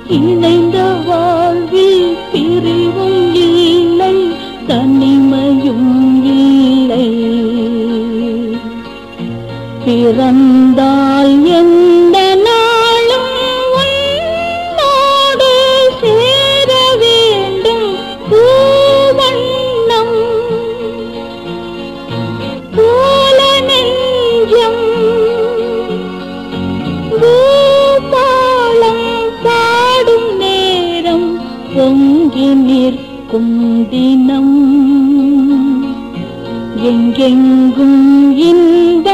இணைந்த வாழ்வில் பிரிவும் இல்லை தனிமையும் இல்லை பிறந்தால் எந்த நாளும் உன்னோடு சேர வேண்டும் பூவண்ணம் போல நெஞ்சம் பூபாலம் பாடும் நேரம் பொங்கி நிற்கும் தினம் எங்கெங்கும் இன்ப